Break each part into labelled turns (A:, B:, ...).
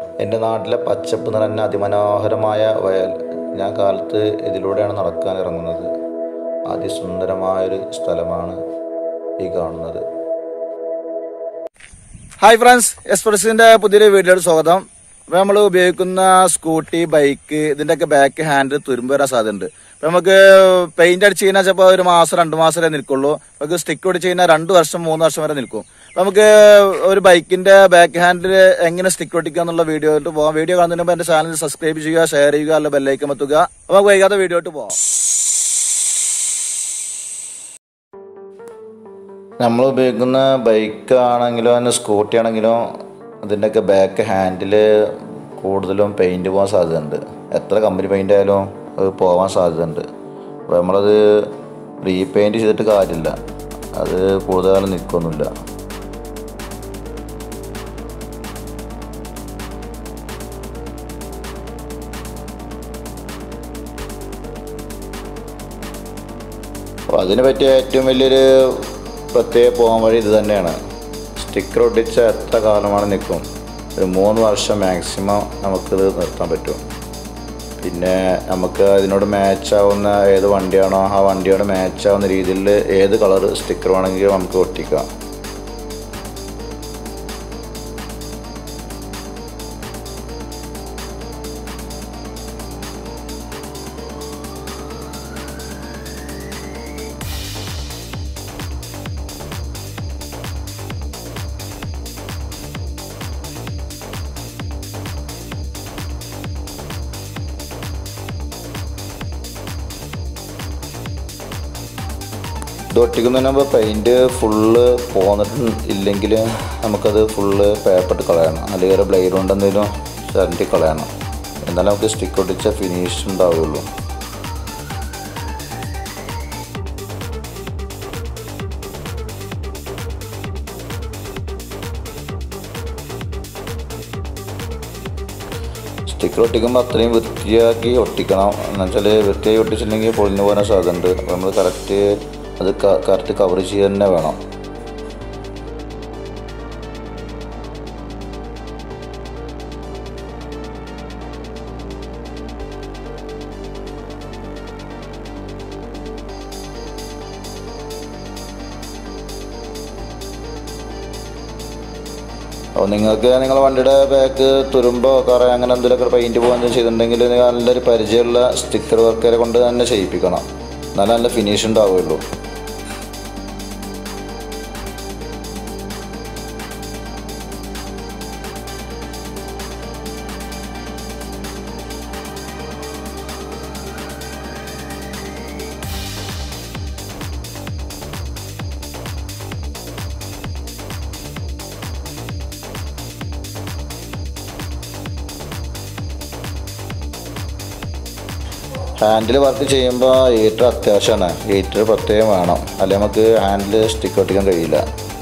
A: എൻ്റെ നാട്ടിലെ പച്ചപ്പ് നിറഞ്ഞ അതിമനോഹരമായ വയൽ ഞാൻ കാലത്ത് ഇതിലൂടെയാണ് നടക്കാൻ ഇറങ്ങുന്നത് അതിസുന്ദരമായൊരു സ്ഥലമാണ് ഈ കാണുന്നത്
B: ഹായ് ഫ്രണ്ട്സ് എക്സ്പ്രസിന്റെ പുതിയൊരു വീഡിയോയുടെ സ്വാഗതം അപ്പൊ നമ്മൾ ഉപയോഗിക്കുന്ന സ്കൂട്ടി ബൈക്ക് ഇതിന്റെയൊക്കെ ബാക്ക് ഹാൻഡിൽ തുരുമ്പ് വരാൻ സാധ്യതയുണ്ട് അപ്പൊ നമുക്ക് പെയിന്റ് അടിച്ച് കഴിഞ്ഞാൽ ചിലപ്പോൾ ഒരു മാസം രണ്ട് മാസം വരെ നിൽക്കുള്ളൂ നമുക്ക് സ്റ്റിക്ക് ഒടിച്ച് കഴിഞ്ഞാൽ രണ്ട് വർഷം മൂന്ന് വർഷം വരെ നിൽക്കും അപ്പൊ നമുക്ക് ഒരു ബൈക്കിന്റെ ബാക്ക് ഹാൻഡിൽ എങ്ങനെ സ്റ്റിക്ക് ഒട്ടിക്കുക എന്നുള്ള വീഡിയോ ആയിട്ട് പോകാം വീഡിയോ കാണുന്നതിന് മുമ്പ് എന്റെ ചാനൽ സബ്സ്ക്രൈബ് ചെയ്യുക ഷെയർ ചെയ്യുക അല്ല ബെല്ലൈക്കൻ എത്തുക അപ്പൊ നമുക്ക് വൈകാതെ വീഡിയോ ആയിട്ട് പോകാം
A: നമ്മൾ ഉപയോഗിക്കുന്ന ബൈക്ക് ആണെങ്കിലോ അതിന് സ്കൂട്ടി ആണെങ്കിലോ അതിൻ്റെയൊക്കെ ബാക്ക് ഹാൻഡിൽ കൂടുതലും പെയിൻറ് പോകാൻ സാധ്യതയുണ്ട് എത്ര കമ്പനി പെയിൻ്റ് ആയാലും അത് പോകാൻ സാധ്യതയുണ്ട് അപ്പോൾ നമ്മളത് റീപെയിൻറ് ചെയ്തിട്ട് കാര്യമില്ല അത് കൂടുതൽ കാലം നിൽക്കൊന്നുമില്ല അപ്പോൾ അതിന് പറ്റിയ ഏറ്റവും വലിയൊരു പ്രത്യേക പോകാൻ വഴി ഇത് തന്നെയാണ് സ്റ്റിക്കർ ഒട്ടിച്ച എത്ര കാലമാണ് നിൽക്കും ഒരു മൂന്ന് വർഷം മാക്സിമം നമുക്കിത് നിർത്താൻ പറ്റും പിന്നെ നമുക്ക് അതിനോട് മാച്ച് ആവുന്ന ഏത് വണ്ടിയാണോ ആ വണ്ടിയോട് മാച്ച് ആവുന്ന രീതിയിൽ ഏത് കളർ സ്റ്റിക്കർ വേണമെങ്കിലും നമുക്ക് ഒട്ടിക്കാം ഇത് ഒട്ടിക്കുന്നതിന് മുമ്പ് പെയിൻറ് ഫുള്ള് പോന്നിട്ട് ഇല്ലെങ്കിൽ നമുക്കത് ഫുള്ള് പേപ്പറിട്ട് കളയണം അല്ലെങ്കിൽ ഒരു ബ്ലേഡ് കൊണ്ട് എന്തെങ്കിലും ചരണ്ടി കളയണം എന്നാലേ നമുക്ക് സ്റ്റിക്ക് ഒട്ടിച്ച ഫിനിഷ് ഉണ്ടാവുകയുള്ളൂ സ്റ്റിക്കർ ഒട്ടിക്കുമ്പോൾ അത്രയും വൃത്തിയാക്കി ഒട്ടിക്കണം എന്ന് വെച്ചാൽ വൃത്തിയായി ഒട്ടിച്ചില്ലെങ്കിൽ പൊളിഞ്ഞു പോകാൻ സാധ്യതയുണ്ട് അപ്പോൾ നമ്മൾ കറക്റ്റ് അത് കറക്റ്റ് കവർ ചെയ്യുക തന്നെ വേണം അപ്പോൾ നിങ്ങൾക്ക് നിങ്ങളുടെ വണ്ടിയുടെ ബാക്ക് തുരുമ്പോ കറ അങ്ങനെ എന്തെങ്കിലുമൊക്കെ പെയിൻറ്റ് പോകുക ചെയ്തിട്ടുണ്ടെങ്കിൽ നിങ്ങൾ നല്ലൊരു പരിചയമുള്ള സ്റ്റിക്കർ വർക്കറെ കൊണ്ട് തന്നെ ചെയ്യിപ്പിക്കണം എന്നാലേ നല്ല ഫിനിഷ് ഉണ്ടാവുകയുള്ളൂ ഹാൻഡിൽ വർക്ക് ചെയ്യുമ്പോൾ ഹീറ്റർ അത്യാവശ്യമാണ് ഹീറ്റർ പ്രത്യേകം വേണം അല്ലെങ്കിൽ നമുക്ക് ഹാൻഡിൽ സ്റ്റിക്ക് ഒട്ടിക്കാൻ കഴിയില്ല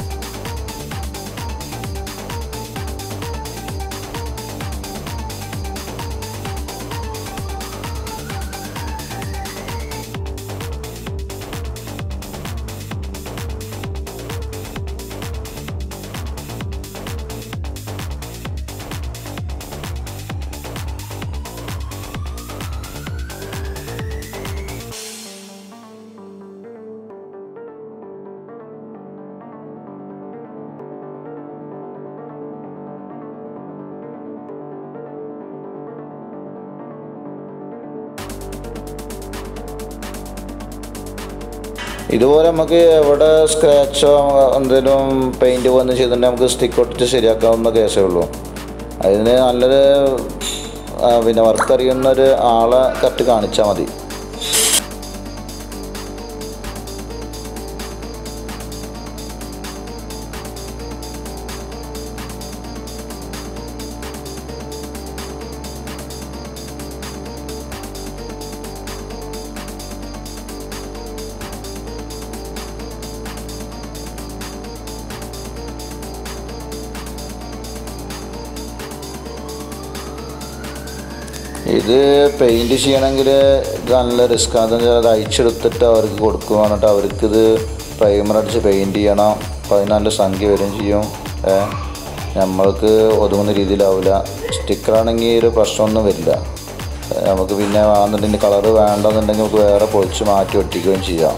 A: ഇതുപോലെ നമുക്ക് എവിടെ സ്ക്രാച്ചോ എന്തെങ്കിലും പെയിൻറ്റ് വന്ന് ചെയ്തിട്ടുണ്ടെങ്കിൽ നമുക്ക് സ്റ്റിക്ക് ഒട്ടിച്ച് ശരിയാക്കാവുന്ന കേസേ ഉള്ളൂ അതിന് നല്ലൊരു ആ, പിന്നെ വർക്ക് അറിയുന്ന ഒരു ആളെ കറക്റ്റ് കാണിച്ചാൽ മതി ഇത് പെയിൻറ് ചെയ്യണമെങ്കിൽ ഇത് നല്ല റിസ്ക് ആണ് അത് അയച്ചെടുത്തിട്ട് അവർക്ക് കൊടുക്കുക എന്നിട്ട് അവർക്കിത് പ്രൈമർ അടിച്ച് പെയിൻറ് ചെയ്യണം അപ്പോൾ അതിന് നല്ല സംഖ്യ വരും ചെയ്യും ഏ. നമ്മൾക്ക് ഒതുങ്ങുന്ന രീതിയിലാവില്ല സ്റ്റിക്കറാണെങ്കിൽ ഒരു പ്രശ്നമൊന്നും വരില്ല നമുക്ക് പിന്നെ വേണമെന്നുണ്ടെങ്കിൽ കളറ് വേണ്ടെന്നുണ്ടെങ്കിൽ നമുക്ക് വേറെ പൊളിച്ച് മാറ്റി ഒട്ടിക്കുകയും ചെയ്യാം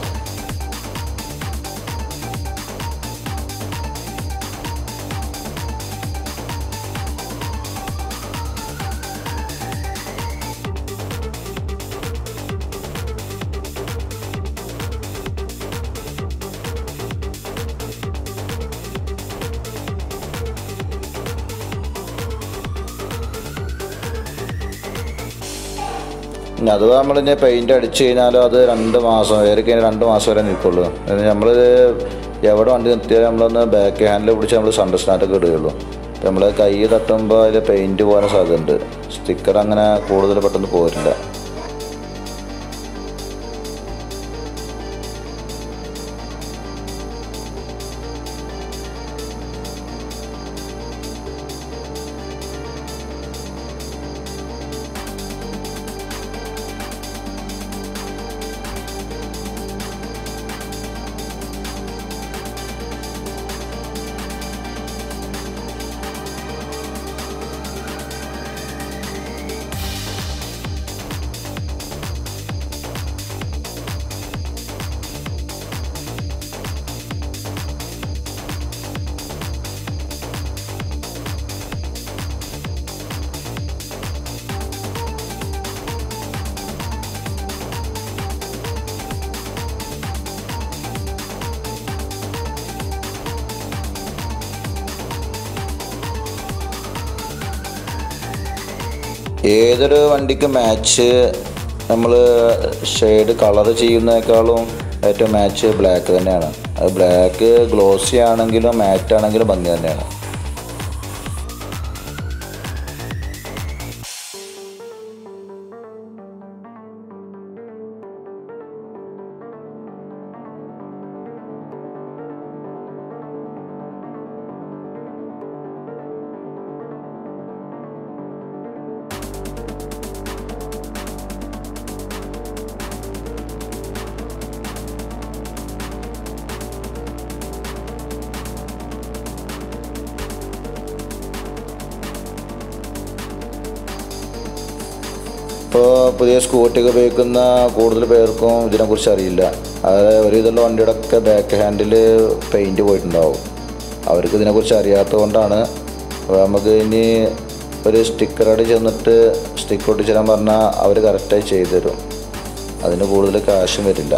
A: ഇനി അഥവാ നമ്മൾ ഇനി പെയിൻ്റ് അടിച്ച് കഴിഞ്ഞാലും അത് രണ്ട് മാസം ഏറി കഴിഞ്ഞാൽ രണ്ട് മാസം വരെ നിൽക്കുള്ളൂ നമ്മൾ എവിടെ വണ്ടി നിർത്തിയാലും നമ്മളൊന്ന് ബാക്ക് ഹാൻഡിൽ പിടിച്ച് നമ്മൾ സൺഡർ സ്റ്റാൻഡൊക്കെ ഇടുകയുള്ളൂ നമ്മൾ കൈ തട്ടുമ്പോൾ അതിൽ പെയിൻറ്റ് പോകാൻ സാധ്യതയുണ്ട് സ്റ്റിക്കർ അങ്ങനെ കൂടുതൽ പെട്ടെന്ന് പോരില്ല ഏതൊരു വണ്ടിക്ക് മാച്ച് നമ്മൾ ഷെയ്ഡ് കളർ ചെയ്യുന്നതിനേക്കാളും ഏറ്റവും മാച്ച് ബ്ലാക്ക് തന്നെയാണ് അത് ബ്ലാക്ക് ഗ്ലോസി ആണെങ്കിലും മാറ്റ് ആണെങ്കിലും ഭംഗി തന്നെയാണ് ഇപ്പോൾ പുതിയ സ്കൂട്ടിയൊക്കെ ഉപയോഗിക്കുന്ന കൂടുതൽ പേർക്കും ഇതിനെക്കുറിച്ച് അറിയില്ല അതായത് ഒരു വിധമുള്ള വണ്ടിയുടെ ഒക്കെ ബാക്ക് ഹാൻഡിൽ പെയിൻറ്റ് പോയിട്ടുണ്ടാവും അവർക്ക് ഇതിനെക്കുറിച്ച് അറിയാത്തത് കൊണ്ടാണ് അപ്പോൾ നമുക്ക് ഇനി ഒരു സ്റ്റിക്കർ അടി ചെന്നിട്ട് സ്റ്റിക്കർ ഒട്ടിച്ച് തരാൻ പറഞ്ഞാൽ അവർ കറക്റ്റായി ചെയ്തു തരും അതിന് കൂടുതൽ കാശും വരില്ല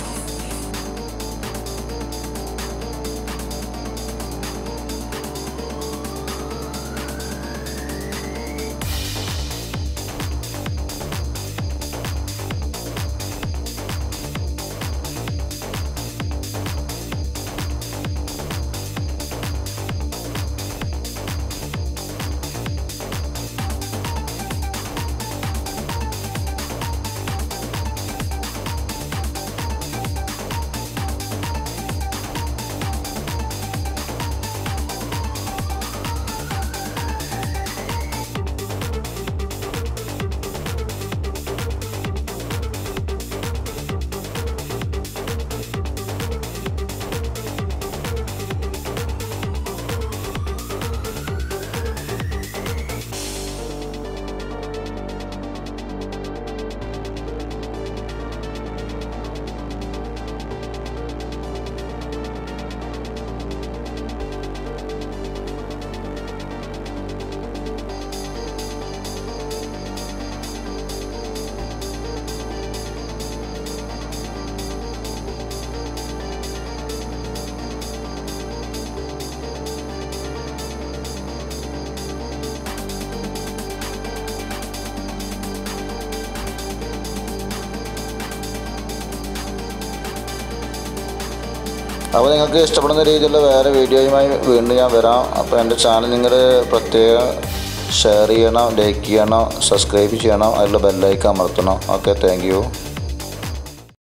A: അപ്പോൾ നിങ്ങൾക്ക് ഇഷ്ടപ്പെടുന്ന രീതിയിലുള്ള വേറെ വീഡിയോയുമായി വീണ്ടും ഞാൻ വരാം അപ്പോൾ എൻ്റെ ചാനൽ നിങ്ങൾ പ്രത്യേകം ഷെയർ ചെയ്യണം ലൈക്ക് ചെയ്യണം സബ്സ്ക്രൈബ് ചെയ്യണം അതിലുള്ള ബെല്ലൈക്കൻ അമർത്തണം ഓക്കെ താങ്ക് യു